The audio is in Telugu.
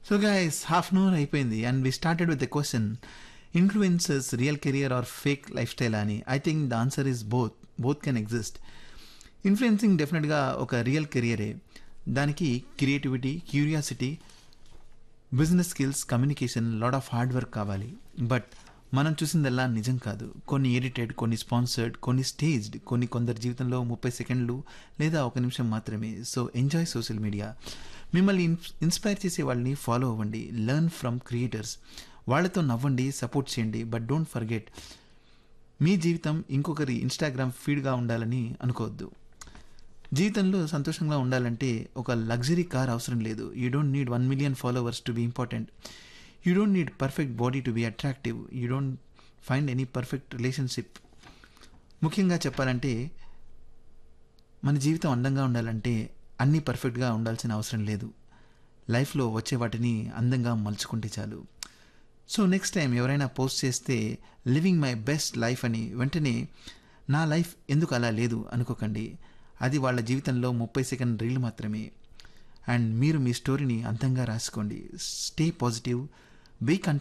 so guys half an hour అయిపోయింది and we started with the question influencers real career or fake lifestyle అని I think the answer is both both can exist influencing డెఫినెట్గా ఒక రియల్ కెరియరే దానికి creativity curiosity business skills communication lot of hard work కావాలి బట్ మనం చూసిందల్లా నిజం కాదు కొన్ని ఎడిటెడ్ కొన్ని స్పాన్సర్డ్ కొన్ని స్టేజ్డ్ కొన్ని కొందరి జీవితంలో ముప్పై సెకండ్లు లేదా ఒక నిమిషం మాత్రమే సో ఎంజాయ్ సోషల్ మీడియా మిమ్మల్ని ఇన్స్పైర్ చేసే వాళ్ళని ఫాలో అవ్వండి లెర్న్ ఫ్రమ్ క్రియేటర్స్ వాళ్ళతో నవ్వండి సపోర్ట్ చేయండి బట్ డోంట్ ఫర్గెట్ మీ జీవితం ఇంకొకరి ఇన్స్టాగ్రామ్ ఫీడ్గా ఉండాలని అనుకోవద్దు జీవితంలో సంతోషంగా ఉండాలంటే ఒక లగ్జరీ కార్ అవసరం లేదు you don't need one million followers to be important you don't need perfect body to be attractive you don't find any perfect relationship ముఖ్యంగా చెప్పాలంటే మన జీవితం అందంగా ఉండాలంటే అన్నీ పర్ఫెక్ట్గా ఉండాల్సిన అవసరం లేదు లైఫ్లో వచ్చే వాటిని అందంగా మలుచుకుంటే చాలు సో నెక్స్ట్ టైం ఎవరైనా పోస్ట్ చేస్తే లివింగ్ మై బెస్ట్ లైఫ్ అని వెంటనే నా లైఫ్ ఎందుకు అలా లేదు అనుకోకండి అది వాళ్ళ జీవితంలో ముప్పై సెకండ్ రీల్ మాత్రమే అండ్ మీరు మీ స్టోరీని అందంగా రాసుకోండి స్టే పాజిటివ్ బీ